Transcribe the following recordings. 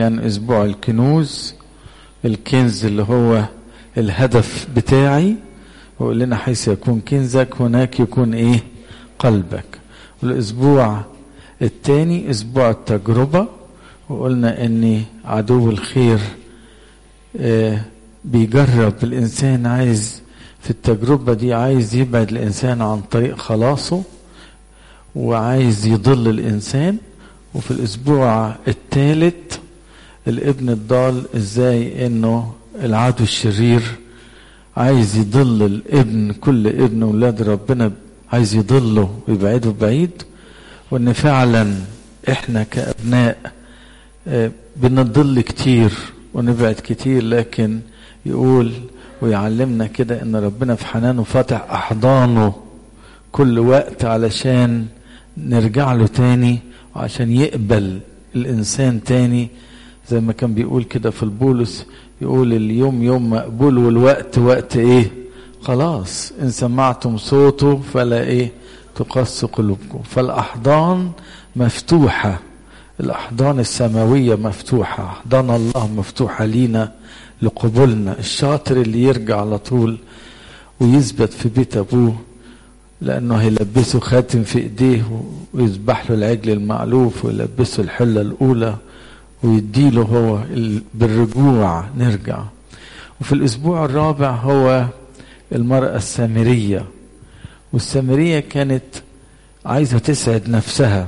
يعني اسبوع الكنوز الكنز اللي هو الهدف بتاعي وقال لنا حيث يكون كنزك هناك يكون ايه قلبك والاسبوع الثاني اسبوع التجربة وقلنا ان عدو الخير آه بيجرب الانسان عايز في التجربة دي عايز يبعد الانسان عن طريق خلاصه وعايز يضل الانسان وفي الاسبوع الثالث الابن الضال ازاي انه العدو الشرير عايز يضل الابن كل ابن ولاد ربنا عايز يضله ويبعده بعيد وان فعلا احنا كابناء بنضل كتير ونبعد كتير لكن يقول ويعلمنا كده ان ربنا في حنانه فاتح احضانه كل وقت علشان نرجع له تاني وعشان يقبل الانسان تاني زي ما كان بيقول كده في البولس يقول اليوم يوم مقبول والوقت وقت ايه خلاص ان سمعتم صوته فلا ايه تقص قلوبكم فالاحضان مفتوحه الاحضان السماويه مفتوحه احضان الله مفتوحه لينا لقبولنا الشاطر اللي يرجع على طول ويثبت في بيت ابوه لانه هيلبسه خاتم في ايديه ويذبح له العجل المعلوف ويلبسه الحله الاولى ويديله هو بالرجوع نرجع وفي الاسبوع الرابع هو المراه السامريه والسامريه كانت عايزه تسعد نفسها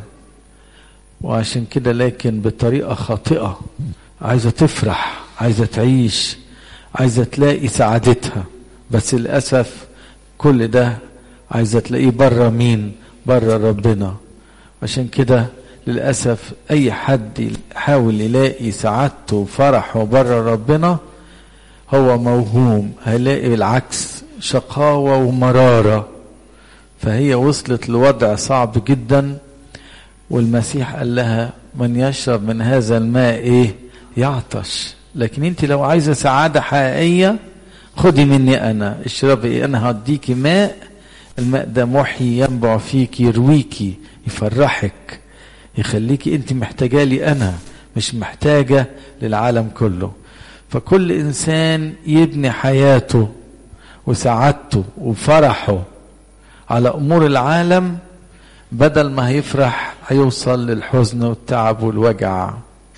وعشان كده لكن بطريقه خاطئه عايزه تفرح عايزه تعيش عايزه تلاقي سعادتها بس للاسف كل ده عايزه تلاقيه بره مين بره ربنا عشان كده للاسف اي حد يحاول يلاقي سعادته وفرحه بره ربنا هو موهوم هيلاقي العكس شقاوه ومراره فهي وصلت لوضع صعب جدا والمسيح قال لها من يشرب من هذا الماء ايه يعطش لكن انت لو عايزه سعاده حقيقيه خدي مني انا اشربي انا هديكي ماء الماء ده محيي ينبع فيك يرويكي يفرحك يخليكي انت محتاجه لي انا مش محتاجه للعالم كله فكل انسان يبني حياته وسعادته وفرحه على امور العالم بدل ما هيفرح هيوصل للحزن والتعب والوجع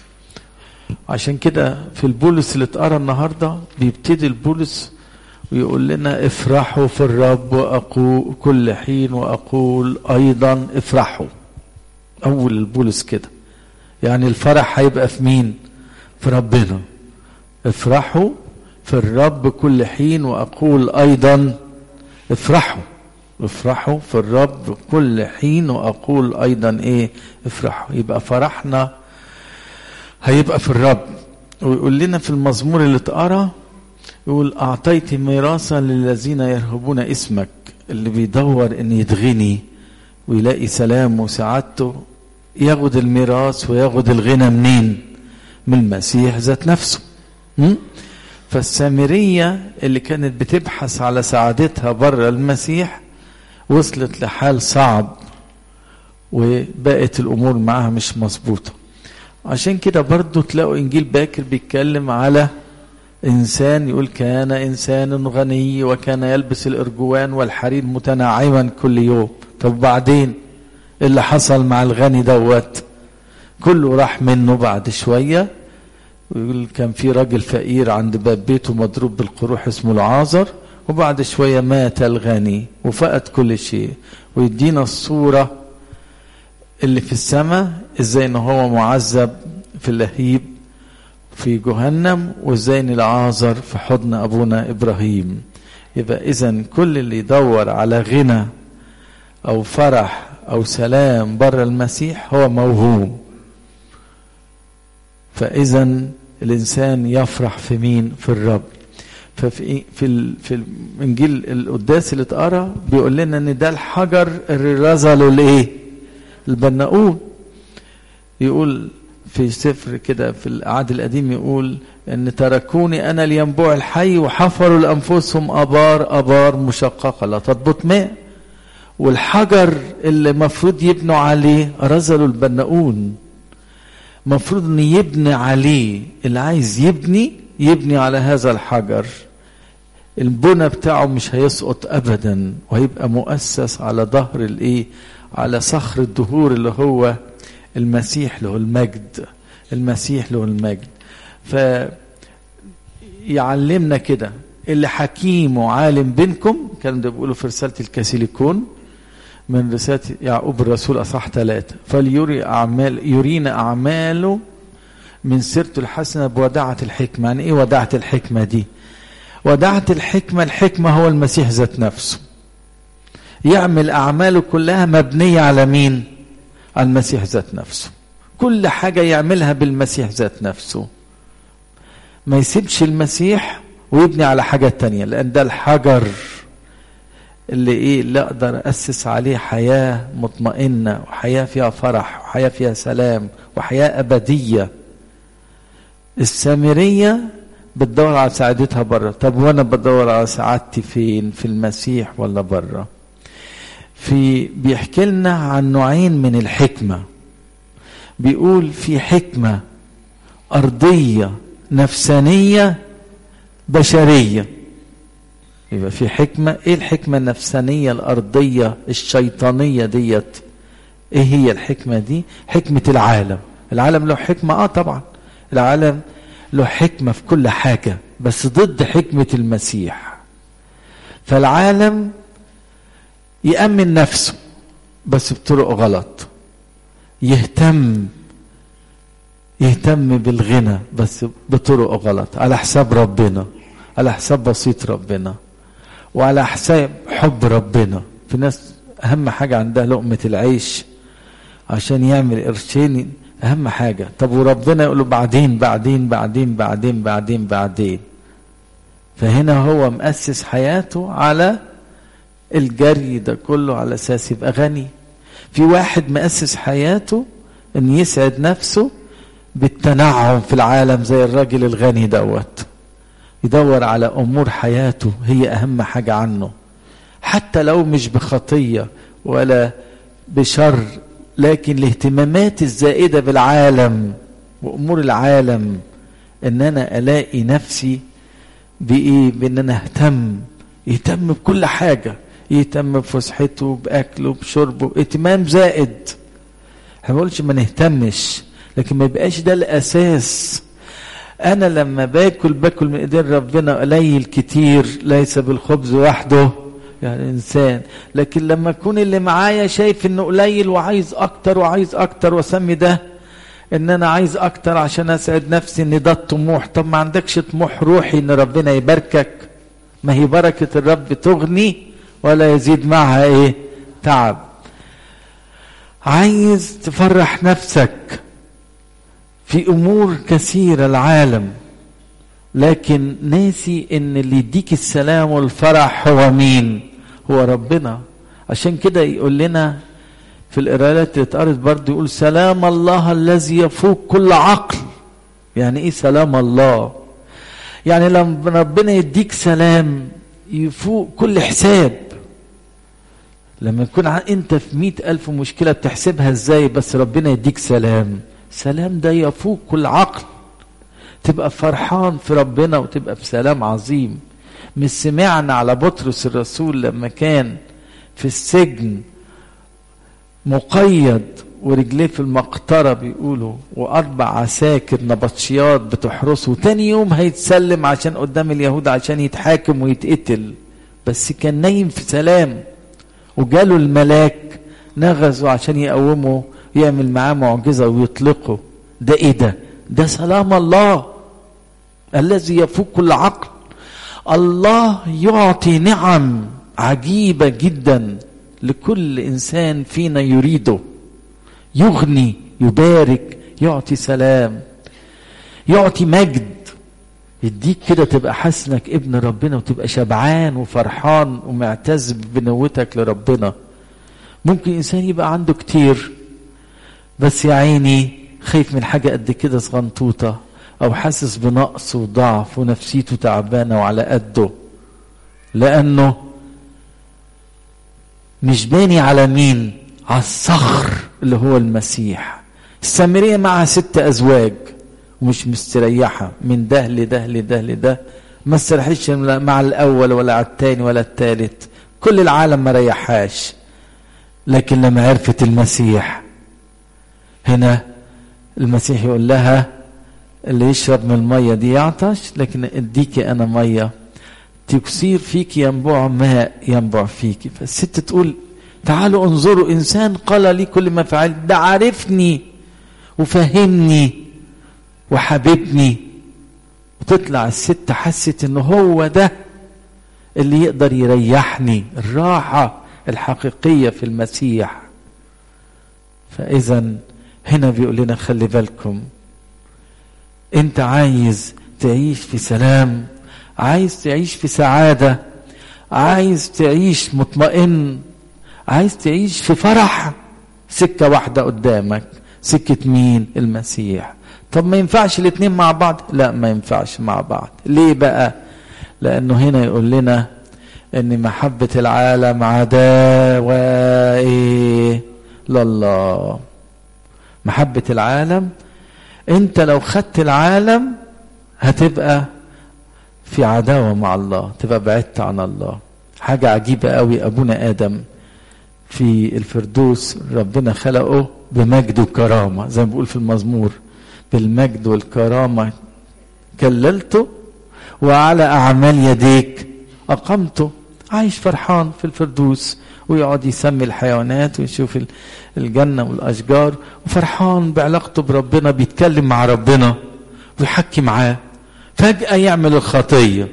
عشان كده في البولس اللي اتقرا النهارده بيبتدي البولس ويقول لنا افرحوا في الرب واقول كل حين واقول ايضا افرحوا اول البولس كده يعني الفرح هيبقى في مين في ربنا افرحوا في الرب كل حين واقول ايضا افرحوا افرحوا في الرب كل حين واقول ايضا ايه افرحوا يبقى فرحنا هيبقى في الرب ويقول لنا في المزمور اللي اتقرا يقول اعطيت ميراثا للذين يرهبون اسمك اللي بيدور ان يتغني ويلاقي سلام وسعادته ياخد الميراث وياخد الغنى منين من المسيح ذات نفسه م? فالسامرية اللي كانت بتبحث على سعادتها بره المسيح وصلت لحال صعب وبقت الأمور معاها مش مظبوطة عشان كده برضو تلاقوا إنجيل باكر بيتكلم على إنسان يقول كان إنسان غني وكان يلبس الإرجوان والحرير متناعما كل يوم طب بعدين اللي حصل مع الغني دوت كله راح منه بعد شوية ويقول كان في راجل فقير عند باب بيته مضروب بالقروح اسمه العازر وبعد شوية مات الغني وفقد كل شيء ويدينا الصورة اللي في السماء ازاي ان هو معذب في اللهيب في جهنم وازاي ان العازر في حضن ابونا ابراهيم يبقى اذا كل اللي يدور على غنى او فرح او سلام بره المسيح هو موهوم فاذا الانسان يفرح في مين في الرب ففي في في الانجيل القداس اللي اتقرا بيقول لنا ان ده الحجر اللي رزله الايه البناؤون يقول في سفر كده في العهد القديم يقول ان تركوني انا الينبوع الحي وحفروا لانفسهم ابار ابار مشققه لا تضبط ماء والحجر اللي المفروض يبنوا عليه رزلوا البناؤون مفروض ان يبني عليه اللي عايز يبني يبني على هذا الحجر البنى بتاعه مش هيسقط ابدا وهيبقى مؤسس على ظهر الايه على صخر الدهور اللي هو المسيح له المجد المسيح له المجد ف يعلمنا كده اللي حكيم وعالم بينكم كان ده بيقولوا في رسالة الكاسيليكون من رسالة يعقوب الرسول أصح ثلاثة فليري أعمال يرينا أعماله من سيرته الحسنة بوداعة الحكمة يعني إيه وداعة الحكمة دي وداعة الحكمة الحكمة هو المسيح ذات نفسه يعمل أعماله كلها مبنية على مين على المسيح ذات نفسه كل حاجة يعملها بالمسيح ذات نفسه ما يسيبش المسيح ويبني على حاجة تانية لأن ده الحجر اللي إيه اللي أقدر أسس عليه حياة مطمئنة وحياة فيها فرح وحياة فيها سلام وحياة أبدية السامرية بتدور على سعادتها بره طب وأنا بدور على سعادتي فين في المسيح ولا بره في بيحكي لنا عن نوعين من الحكمة بيقول في حكمة أرضية نفسانية بشرية يبقى في حكمة ايه الحكمة النفسانية الأرضية الشيطانية ديت ايه هي الحكمة دي حكمة العالم العالم له حكمة اه طبعا العالم له حكمة في كل حاجة بس ضد حكمة المسيح فالعالم يأمن نفسه بس بطرق غلط يهتم يهتم بالغنى بس بطرق غلط على حساب ربنا على حساب بسيط ربنا وعلى حساب حب ربنا في ناس اهم حاجة عندها لقمة العيش عشان يعمل قرشين اهم حاجة طب وربنا يقول له بعدين بعدين بعدين بعدين بعدين بعدين فهنا هو مؤسس حياته على الجري ده كله على اساس يبقى غني في واحد مؤسس حياته ان يسعد نفسه بالتنعم في العالم زي الراجل الغني دوت يدور على امور حياته هي اهم حاجه عنه حتى لو مش بخطيه ولا بشر لكن الاهتمامات الزائده بالعالم وامور العالم ان انا الاقي نفسي بايه بان انا اهتم يهتم بكل حاجه يهتم بفسحته باكله بشربه اهتمام زائد احنا ما بقولش ما نهتمش لكن ما يبقاش ده الاساس انا لما باكل باكل من ايدين ربنا قليل كتير ليس بالخبز وحده يعني انسان لكن لما يكون اللي معايا شايف انه قليل وعايز اكتر وعايز اكتر واسمي ده ان انا عايز اكتر عشان اسعد نفسي ان ده الطموح طب ما عندكش طموح روحي ان ربنا يباركك ما هي بركة الرب تغني ولا يزيد معها ايه تعب عايز تفرح نفسك في امور كثيرة العالم لكن ناسي ان اللي يديك السلام والفرح هو مين هو ربنا عشان كده يقول لنا في القراءات اللي اتقرت برضه يقول سلام الله الذي يفوق كل عقل يعني ايه سلام الله يعني لما ربنا يديك سلام يفوق كل حساب لما يكون انت في مئة ألف مشكلة بتحسبها ازاي بس ربنا يديك سلام سلام ده يفوق كل عقل تبقى فرحان في ربنا وتبقى في سلام عظيم مش سمعنا على بطرس الرسول لما كان في السجن مقيد ورجليه في المقطرة بيقولوا وأربع عساكر نبطشيات بتحرسه تاني يوم هيتسلم عشان قدام اليهود عشان يتحاكم ويتقتل بس كان نايم في سلام وجاله الملاك نغزه عشان يقومه يعمل معاه معجزة ويطلقه ده ايه ده ده سلام الله الذي يفوق كل عقل الله يعطي نعم عجيبة جدا لكل إنسان فينا يريده يغني يبارك يعطي سلام يعطي مجد يديك كده تبقى حاسس انك ابن ربنا وتبقى شبعان وفرحان ومعتز ببنوتك لربنا ممكن انسان يبقى عنده كتير بس يا عيني خايف من حاجه قد كده صغنطوطه او حاسس بنقص وضعف ونفسيته تعبانه وعلى قده لانه مش باني على مين على الصخر اللي هو المسيح السامرية معها ست أزواج ومش مستريحة من ده لده لده لده ما استريحتش مع الأول ولا على التاني ولا التالت كل العالم ما ريحهاش لكن لما عرفت المسيح هنا المسيح يقول لها اللي يشرب من المية دي يعطش لكن اديكي أنا مية تكسير فيك ينبوع ماء ينبع فيك فالست تقول تعالوا انظروا إنسان قال لي كل ما فعلت ده عارفني وفهمني وحبيبني وتطلع الست حست ان هو ده اللي يقدر يريحني الراحة الحقيقية في المسيح فإذا هنا بيقول لنا خلي بالكم انت عايز تعيش في سلام عايز تعيش في سعادة عايز تعيش مطمئن عايز تعيش في فرح سكة واحدة قدامك سكة مين المسيح طب ما ينفعش الاتنين مع بعض لا ما ينفعش مع بعض ليه بقى لانه هنا يقول لنا ان محبة العالم عداوة ايه لله محبة العالم انت لو خدت العالم هتبقى في عداوة مع الله تبقى بعدت عن الله حاجة عجيبة قوي ابونا ادم في الفردوس ربنا خلقه بمجد وكرامة زي ما بيقول في المزمور بالمجد والكرامة كللته وعلى أعمال يديك أقمته عايش فرحان في الفردوس ويقعد يسمي الحيوانات ويشوف الجنة والأشجار وفرحان بعلاقته بربنا بيتكلم مع ربنا ويحكي معاه فجأة يعمل الخطية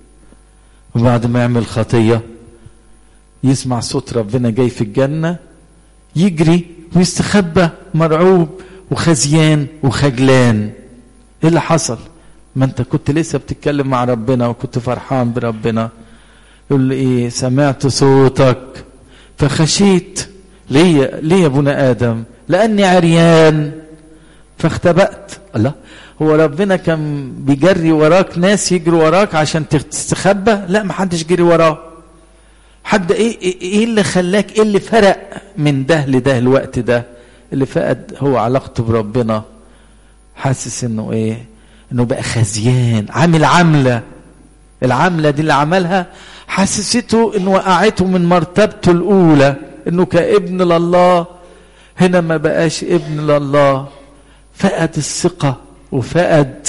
وبعد ما يعمل خطية يسمع صوت ربنا جاي في الجنة يجري ويستخبى مرعوب وخزيان وخجلان ايه اللي حصل ما انت كنت لسه بتتكلم مع ربنا وكنت فرحان بربنا يقول لي ايه سمعت صوتك فخشيت ليه ليه يا ابونا ادم لاني عريان فاختبأت الله هو ربنا كان بيجري وراك ناس يجروا وراك عشان تستخبى لا ما حدش جري وراه حد ايه ايه اللي خلاك ايه اللي فرق من ده لده الوقت ده اللي فقد هو علاقته بربنا حاسس انه ايه انه بقى خزيان عامل عملة العملة دي اللي عملها حسسته انه وقعته من مرتبته الاولى انه كابن لله هنا ما بقاش ابن لله فقد الثقة وفقد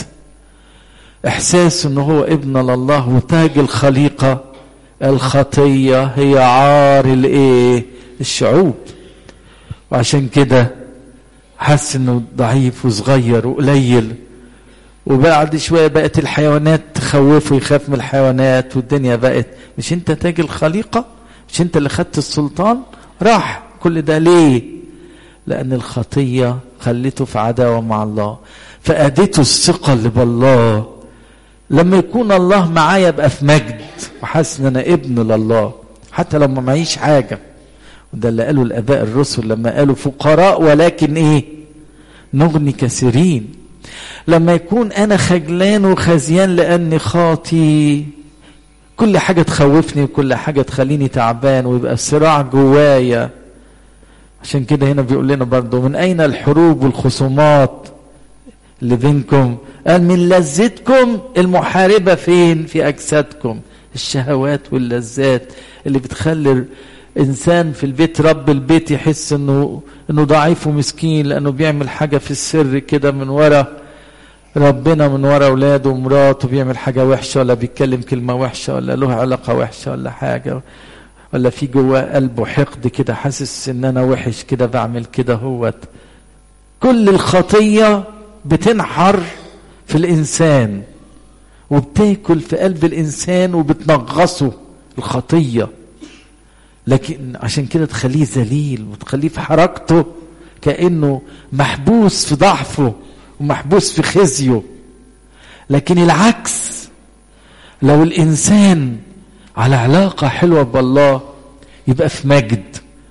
احساس انه هو ابن لله وتاج الخليقة الخطية هي عار الايه الشعوب وعشان كده حس انه ضعيف وصغير وقليل وبعد شويه بقت الحيوانات تخوفه يخاف من الحيوانات والدنيا بقت مش انت تاج الخليقه مش انت اللي خدت السلطان راح كل ده ليه لان الخطيه خلته في عداوه مع الله فاديته الثقه اللي بالله لما يكون الله معايا ابقى في مجد وحاسس ان انا ابن لله حتى لو ما معيش حاجه وده اللي قاله الاباء الرسل لما قالوا فقراء ولكن ايه نغني كثيرين لما يكون انا خجلان وخزيان لاني خاطي كل حاجه تخوفني وكل حاجه تخليني تعبان ويبقى الصراع جوايا عشان كده هنا بيقول لنا برضه من اين الحروب والخصومات اللي بينكم قال من لذتكم المحاربه فين في اجسادكم الشهوات واللذات اللي بتخلي انسان في البيت رب البيت يحس انه انه ضعيف ومسكين لانه بيعمل حاجه في السر كده من ورا ربنا من ورا اولاده ومراته بيعمل حاجه وحشه ولا بيتكلم كلمه وحشه ولا له علاقه وحشه ولا حاجه ولا في جواه قلبه حقد كده حاسس ان انا وحش كده بعمل كده هوت كل الخطيه بتنحر في الانسان وبتاكل في قلب الانسان وبتنغصه الخطيه لكن عشان كده تخليه ذليل وتخليه في حركته كانه محبوس في ضعفه ومحبوس في خزيه لكن العكس لو الانسان على علاقه حلوه بالله يبقى في مجد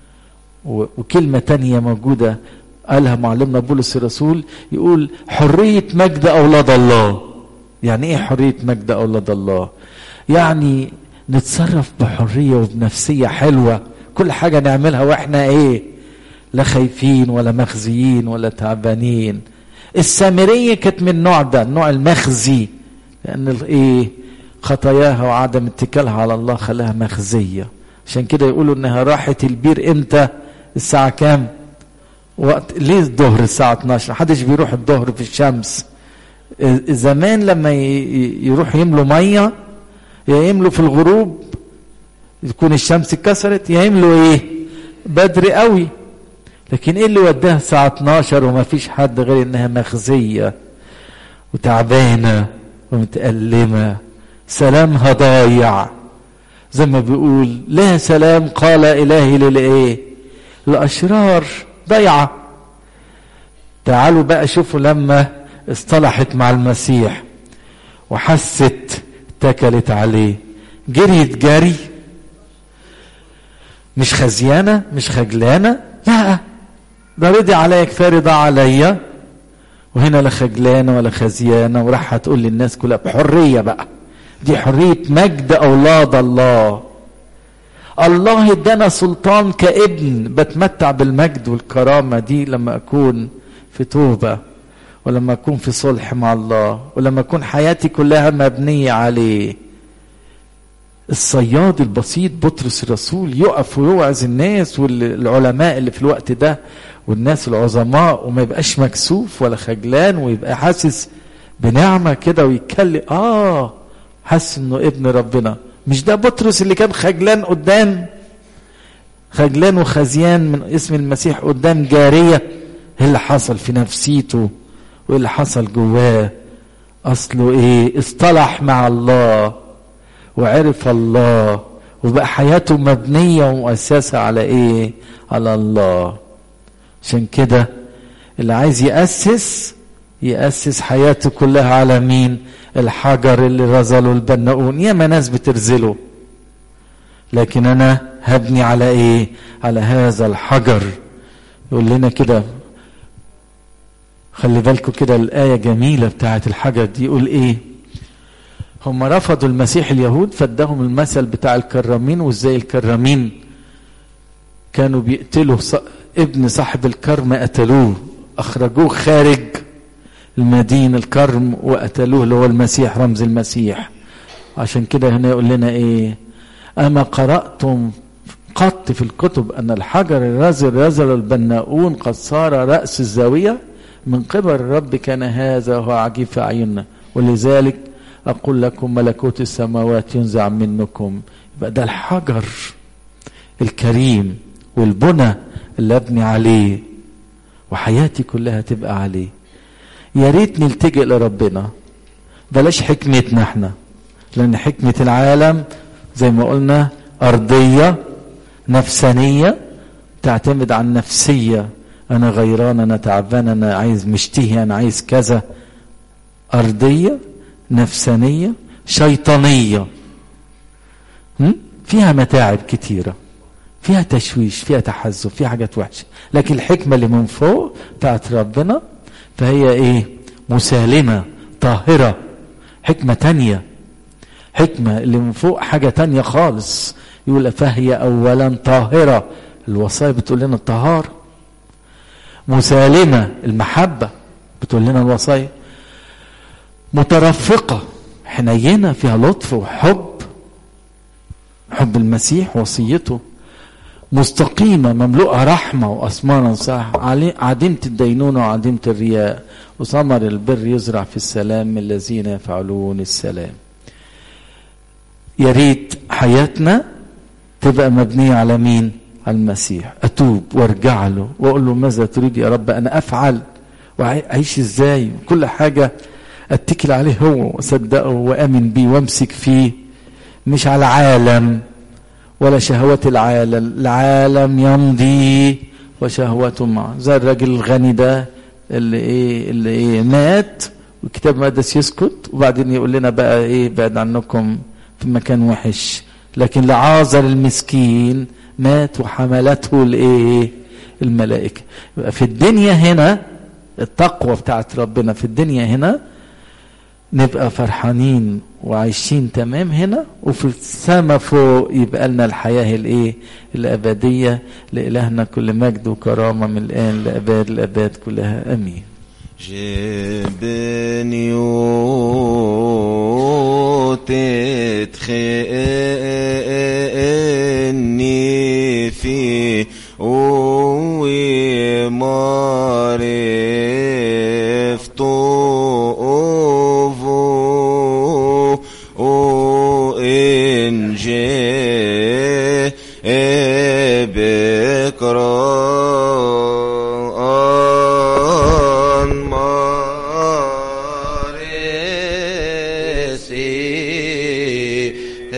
وكلمه تانية موجوده قالها معلمنا بولس الرسول يقول حريه مجد اولاد الله يعني ايه حريه مجد اولاد الله يعني نتصرف بحريه وبنفسيه حلوه كل حاجه نعملها واحنا ايه لا خايفين ولا مخزيين ولا تعبانين السامرية كانت من النوع ده النوع المخزي لأن الايه خطاياها وعدم اتكالها على الله خلاها مخزية عشان كده يقولوا انها راحت البير امتى الساعة كام وقت ليه الظهر الساعة 12 محدش بيروح الظهر في الشمس زمان لما يروح يملوا مية يا يملوا في الغروب تكون الشمس اتكسرت يا يملوا ايه بدري قوي لكن ايه اللي وداها الساعة 12 وما فيش حد غير انها مخزية وتعبانة ومتألمة سلامها ضايع زي ما بيقول لا سلام قال إلهي للإيه الأشرار ضيعة تعالوا بقى شوفوا لما اصطلحت مع المسيح وحست اتكلت عليه جريت جري مش خزيانة مش خجلانة لا ده رضي عليا كفاية رضا عليا وهنا لا خجلانة ولا خزيانة وراح هتقول للناس كلها بحرية بقى دي حرية مجد أولاد الله الله ادانا سلطان كابن بتمتع بالمجد والكرامة دي لما أكون في توبة ولما أكون في صلح مع الله ولما أكون حياتي كلها مبنية عليه الصياد البسيط بطرس الرسول يقف ويوعظ الناس والعلماء اللي في الوقت ده والناس العظماء وما يبقاش مكسوف ولا خجلان ويبقى حاسس بنعمة كده ويتكلم آه حاسس إنه ابن ربنا مش ده بطرس اللي كان خجلان قدام خجلان وخزيان من اسم المسيح قدام جارية ايه اللي حصل في نفسيته وايه اللي حصل جواه اصله ايه اصطلح مع الله وعرف الله وبقى حياته مبنية ومؤسسة على ايه على الله عشان كده اللي عايز يأسس يأسس حياته كلها على مين الحجر اللي رزله البناؤون ياما ناس بترزله لكن انا هبني على ايه على هذا الحجر يقول لنا كده خلي بالكم كده الآية جميلة بتاعت الحجر دي يقول ايه هم رفضوا المسيح اليهود فادهم المثل بتاع الكرامين وازاي الكرامين كانوا بيقتلوا ابن صاحب الكرم قتلوه اخرجوه خارج المدينة الكرم وقتلوه اللي هو المسيح رمز المسيح عشان كده هنا يقول لنا ايه اما قرأتم قط في الكتب ان الحجر الرزل رزل البناؤون قد صار رأس الزاوية من قبل الرب كان هذا هو عجيب في اعيننا ولذلك اقول لكم ملكوت السماوات ينزع منكم يبقى ده الحجر الكريم والبنى اللي ابني عليه وحياتي كلها تبقى عليه يا ريت نلتجئ لربنا بلاش حكمتنا احنا لان حكمة العالم زي ما قلنا ارضية نفسانية تعتمد على النفسية انا غيران انا تعبان انا عايز مشتهي انا عايز كذا ارضية نفسانية شيطانية فيها متاعب كتيرة فيها تشويش فيها تحزب فيها حاجات وحشة لكن الحكمة اللي من فوق بتاعت ربنا فهي ايه مسالمة طاهرة حكمة تانية حكمة اللي من فوق حاجة تانية خالص يقول فهي اولا طاهرة الوصايا بتقول لنا الطهارة مسالمة المحبة بتقول لنا الوصايا مترفقة حنينة فيها لطف وحب حب المسيح وصيته مستقيمة مملوءة رحمة وأسمانا صح عديمة الدينونة وعديمة الرياء وثمر البر يزرع في السلام من الذين يفعلون السلام يا ريت حياتنا تبقى مبنية على مين على المسيح أتوب وارجع له وأقول له ماذا تريد يا رب أنا أفعل وأعيش إزاي كل حاجة اتكل عليه هو واصدقه وامن بيه وامسك فيه مش على عالم ولا شهوات العالم العالم يمضي وشهوته معه زي الراجل الغني ده اللي ايه اللي ايه مات والكتاب المقدس يسكت وبعدين يقول لنا بقى ايه بعد عنكم في مكان وحش لكن لعازر المسكين مات وحملته الايه الملائكه يبقى في الدنيا هنا التقوى بتاعت ربنا في الدنيا هنا نبقى فرحانين وعايشين تمام هنا وفي السماء فوق يبقى لنا الحياة الايه الأبدية لإلهنا كل مجد وكرامة من الآن لأباد الأباد كلها أمين جبني وتتخيني في قوي معرفت أوفو أو إن جي بكران مارسي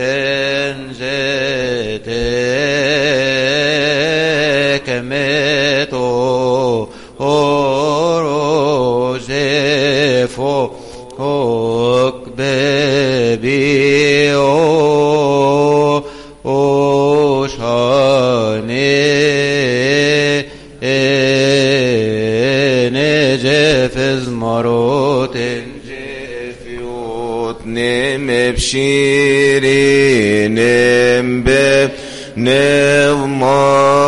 انزتك متو اوروزفو اوك بيبي او اوشاني نجف زمروت جفيوت نم بشيري نم بب نغمار